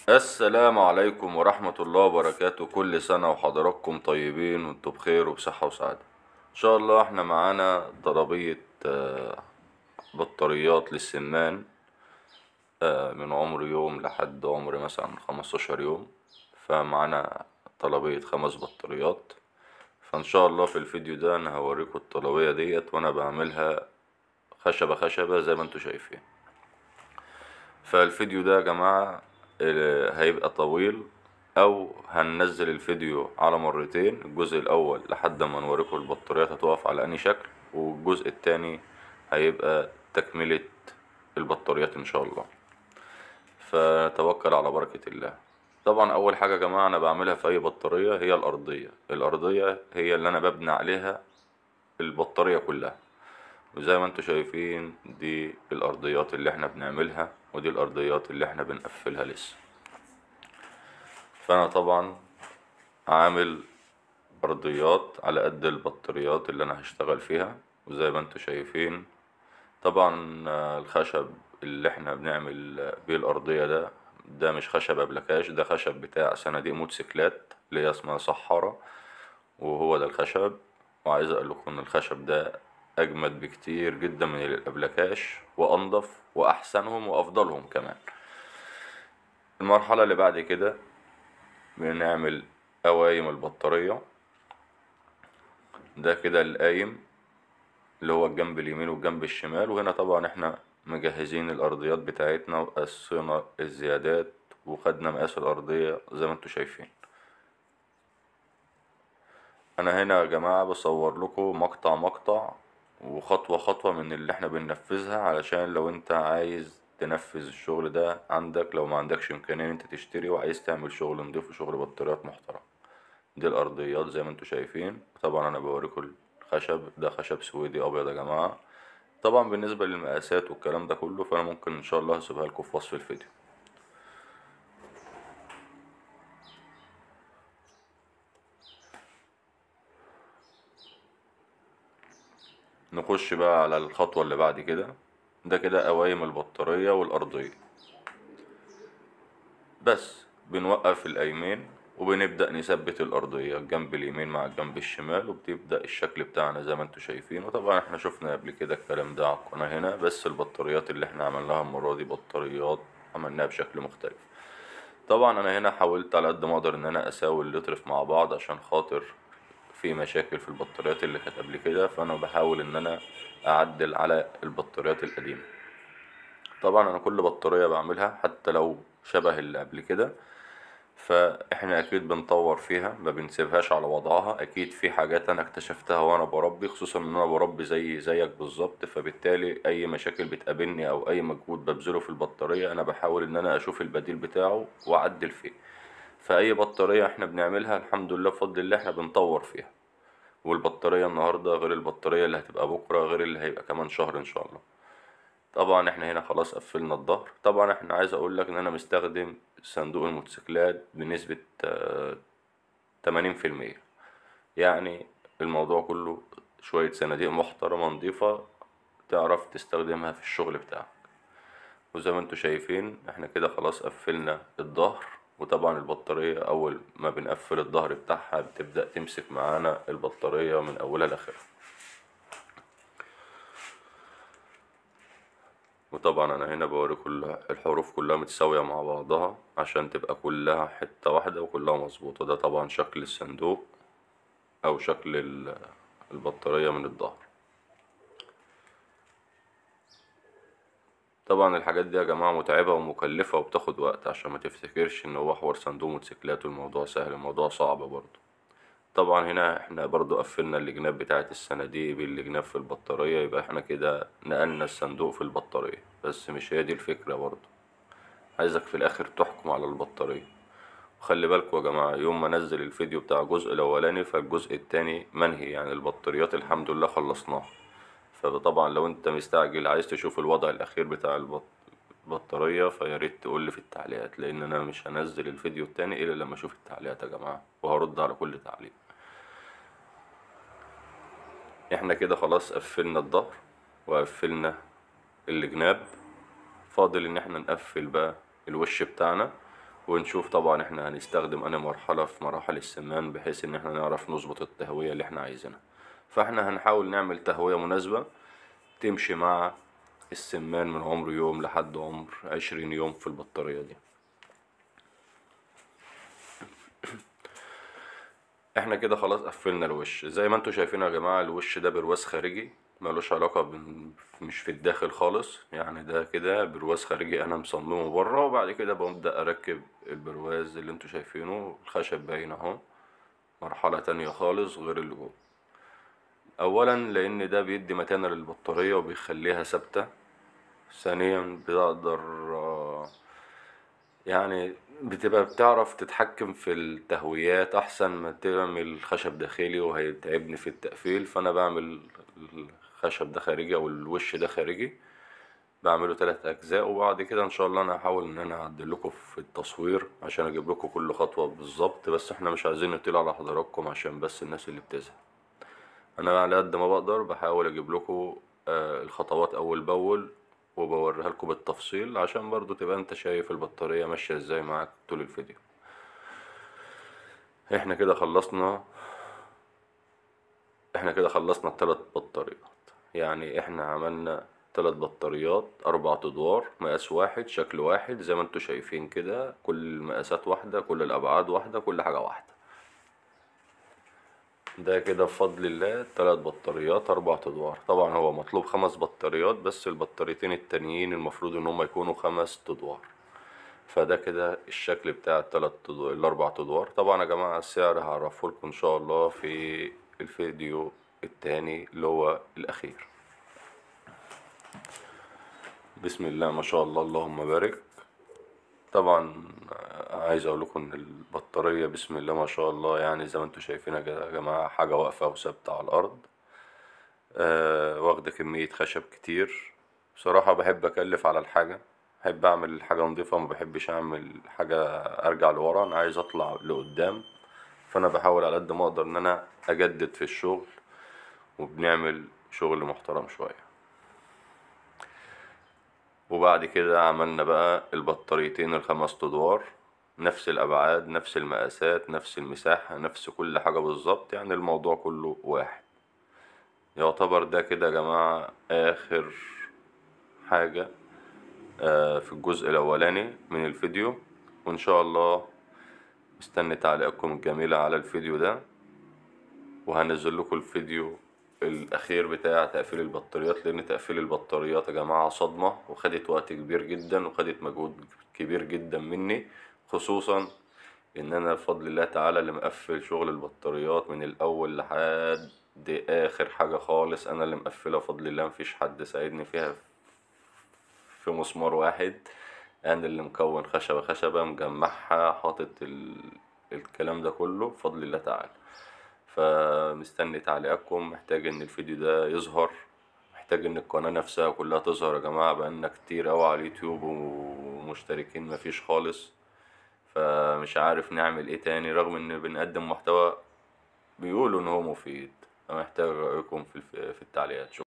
السلام عليكم ورحمة الله وبركاته كل سنة وحضراتكم طيبين وانتم بخير وبصحة وسعادة ان شاء الله احنا معانا ضربية آه، بطاريات للسمان آه، من عمر يوم لحد عمر مثلا خمستاشر يوم فمعانا طلبية خمس بطاريات فان شاء الله في الفيديو ده انا هوريكم الطلبية ديت وانا بعملها خشبة خشبة زي ما انتم شايفين فالفيديو ده يا جماعة آه، هيبقى طويل او هننزل الفيديو على مرتين الجزء الاول لحد ما نوريكم البطاريات هتقف على انهي شكل والجزء التاني هيبقى تكملة البطاريات ان شاء الله فتوكل على بركة الله طبعا اول حاجة يا جماعة انا بعملها في اي بطارية هي الارضية الارضية هي اللي انا ببني عليها البطارية كلها وزي ما انتم شايفين دي الارضيات اللي احنا بنعملها ودي الارضيات اللي احنا بنقفلها لسه فانا طبعا عامل ارضيات على قد البطاريات اللي انا هشتغل فيها وزي ما انتم شايفين طبعا آه، الخشب اللي احنا بنعمل بيه الارضية ده ده مش خشب ابلكاش ده خشب بتاع صناديق موتوسيكلات اللي هي اسمها صحارة وهو ده الخشب وعايز اقول لكم ان الخشب ده اجمد بكتير جدا من الابلكاش وانضف واحسنهم وافضلهم كمان المرحلة اللي بعد كده بنعمل قوايم البطارية ده كده القايم اللي هو الجنب اليمين والجنب الشمال وهنا طبعا احنا مجهزين الارضيات بتاعتنا وقصينا الزيادات وخدنا مقاس الارضية زي ما انتوا شايفين انا هنا يا جماعة بصور لكم مقطع مقطع وخطوة خطوة من اللي احنا بننفذها علشان لو انت عايز تنفذ الشغل ده عندك لو ما عندكش امكانية ان انت تشتري وعايز تعمل شغل نضيف وشغل بطاريات محترم دي الارضيات زي ما انتوا شايفين طبعا انا بوريكم الخشب ده خشب سويدي ابيض يا جماعة طبعا بالنسبة للمقاسات والكلام ده كله فانا ممكن ان شاء الله هسيبها لكم في وصف الفيديو نخش بقى على الخطوة اللي بعد كده ده كده قوايم البطارية والأرضية بس بنوقف القايمين وبنبدأ نثبت الأرضية الجنب اليمين مع الجنب الشمال وبتبدأ الشكل بتاعنا زي ما انتوا شايفين وطبعا احنا شفنا قبل كده الكلام ده على القناة هنا بس البطاريات اللي احنا عملناها المرة دي بطاريات عملناها بشكل مختلف طبعا انا هنا حاولت على قد ما اقدر ان انا اساوي اللترف مع بعض عشان خاطر في مشاكل في البطاريات اللي كانت قبل كده فانا بحاول ان انا اعدل على البطاريات القديمة طبعا انا كل بطارية بعملها حتى لو شبه اللي قبل كده فاحنا اكيد بنطور فيها ما بنسيبهاش على وضعها اكيد في حاجات انا اكتشفتها وانا بربي خصوصا ان انا بربي زي زيك بالظبط فبالتالي اي مشاكل بتقابلني او اي مجهود ببذله في البطارية انا بحاول ان انا اشوف البديل بتاعه واعدل فيه فاي بطارية احنا بنعملها الحمد لله بفضل الله احنا بنطور فيها والبطارية النهاردة غير البطارية اللي هتبقى بكرة غير اللي هيبقى كمان شهر ان شاء الله طبعا احنا هنا خلاص قفلنا الظهر طبعا احنا عايز اقول لك ان انا مستخدم صندوق الموتوسيكلات بنسبة تمانين في المية يعني الموضوع كله شوية صناديق محترمة نضيفة تعرف تستخدمها في الشغل بتاعك وزي ما انتوا شايفين احنا كده خلاص قفلنا الظهر وطبعا البطارية اول ما بنقفل الظهر بتاعها بتبدأ تمسك معانا البطارية من اولها لاخرها وطبعا انا هنا بوريكم الحروف كلها متساوية مع بعضها عشان تبقى كلها حتة واحدة وكلها مظبوطة ده طبعا شكل الصندوق او شكل ال- البطارية من الظهر طبعا الحاجات دي يا جماعة متعبة ومكلفة وبتاخد وقت عشان ما تفتكرش ان هو حوار صندوق موتوسيكلات والموضوع سهل الموضوع صعب برضه طبعا هنا احنا برضو قفلنا الجناب بتاعة الصناديق بالجناب في البطارية يبقى احنا كده نقلنا الصندوق في البطارية بس مش هي دي الفكرة برضو عايزك في الاخر تحكم على البطارية وخلي بالكوا يا جماعة يوم ما انزل الفيديو بتاع الجزء الاولاني فالجزء التاني منهي يعني البطاريات الحمد لله خلصناها فطبعا لو انت مستعجل عايز تشوف الوضع الاخير بتاع البط... البطارية فيا ريت تقول لي في التعليقات لان انا مش هنزل الفيديو التاني الا لما اشوف التعليقات يا جماعة وهرد على كل تعليق احنا كده خلاص قفلنا الظهر وقفلنا الجناب فاضل ان احنا نقفل بقى الوش بتاعنا ونشوف طبعا احنا هنستخدم انا مرحلة في مراحل السمان بحيث ان احنا نعرف نظبط التهوية اللي احنا عايزينها فاحنا هنحاول نعمل تهوية مناسبة تمشي مع السمان من عمر يوم لحد عمر عشرين يوم في البطارية دي احنا كده خلاص قفلنا الوش زي ما انتوا شايفين يا جماعة الوش ده برواز خارجي ملوش علاقة بن... مش في الداخل خالص يعني ده كده برواز خارجي انا مصممه بره وبعد كده ببدأ اركب البرواز اللي انتوا شايفينه الخشب باين اهو مرحلة تانية خالص غير اللي جوه اولا لان ده بيدي متانة للبطارية وبيخليها ثابتة ثانيا بقدر آه، يعني بتبقى بتعرف تتحكم في التهويات احسن ما تعمل خشب داخلي وهيتعبني في التقفيل فانا بعمل الخشب ده خارجي او الوش ده خارجي بعمله تلات اجزاء وبعد كده ان شاء الله انا هحاول ان انا اعدل لكم في التصوير عشان اجيب لكم كل خطوة بالظبط بس احنا مش عايزين نطيل على حضراتكم عشان بس الناس اللي بتزهق انا على قد ما بقدر بحاول اجيب لكم آه، الخطوات اول باول وبوريها لكم بالتفصيل عشان برضو تبقى انت شايف البطارية ماشية ازاي معاك طول الفيديو احنا كده خلصنا احنا كده خلصنا التلات بطاريات يعني احنا عملنا تلات بطاريات اربع ادوار مقاس واحد شكل واحد زي ما انتوا شايفين كده كل المقاسات واحدة كل الابعاد واحدة كل حاجة واحدة ده كده بفضل الله تلات بطاريات اربع ادوار طبعا هو مطلوب خمس بطاريات بس البطاريتين التانيين المفروض ان هما يكونوا خمس ادوار فده كده الشكل بتاع التلات أدوار الاربع ادوار طبعا يا جماعة السعر هعرفه لكم ان شاء الله في الفيديو التاني اللي هو الاخير بسم الله ما شاء الله اللهم بارك طبعا عايز اقول لكم ان البطارية بسم الله ما شاء الله يعني زي ما انتوا شايفينها كده يا جماعة حاجة واقفة وثابتة على الارض آه واخدة كمية خشب كتير بصراحة بحب اكلف على الحاجة بحب اعمل حاجة نضيفة ما بحبش اعمل حاجة ارجع لورا انا عايز اطلع لقدام فانا بحاول على قد ما اقدر ان انا اجدد في الشغل وبنعمل شغل محترم شوية وبعد كده عملنا بقى البطاريتين الخمس ادوار نفس الابعاد نفس المقاسات نفس المساحة نفس كل حاجة بالظبط يعني الموضوع كله واحد يعتبر ده كده يا جماعة اخر حاجة آه، في الجزء الاولاني من الفيديو وان شاء الله مستني تعليقاتكم الجميلة على الفيديو ده وهنزل لكم الفيديو الاخير بتاع تقفيل البطاريات لان تقفيل البطاريات يا جماعة صدمة وخدت وقت كبير جدا وخدت مجهود كبير جدا مني خصوصا ان انا بفضل الله تعالى اللي مقفل شغل البطاريات من الاول لحد اخر حاجة خالص انا اللي مقفلها بفضل الله مفيش حد ساعدني فيها في مسمار واحد انا اللي مكون خشبة خشبة مجمعها حاطط ال... الكلام ده كله بفضل الله تعالى فمستني تعليقاتكم محتاج ان الفيديو ده يظهر محتاج ان القناة نفسها كلها تظهر يا جماعة بقالنا كتير اوي على اليوتيوب ومشتركين مفيش خالص فمش عارف نعمل ايه تاني رغم ان بنقدم محتوى بيقولوا ان هو مفيد فمحتاج رأيكم في الف- في التعليقات شكرا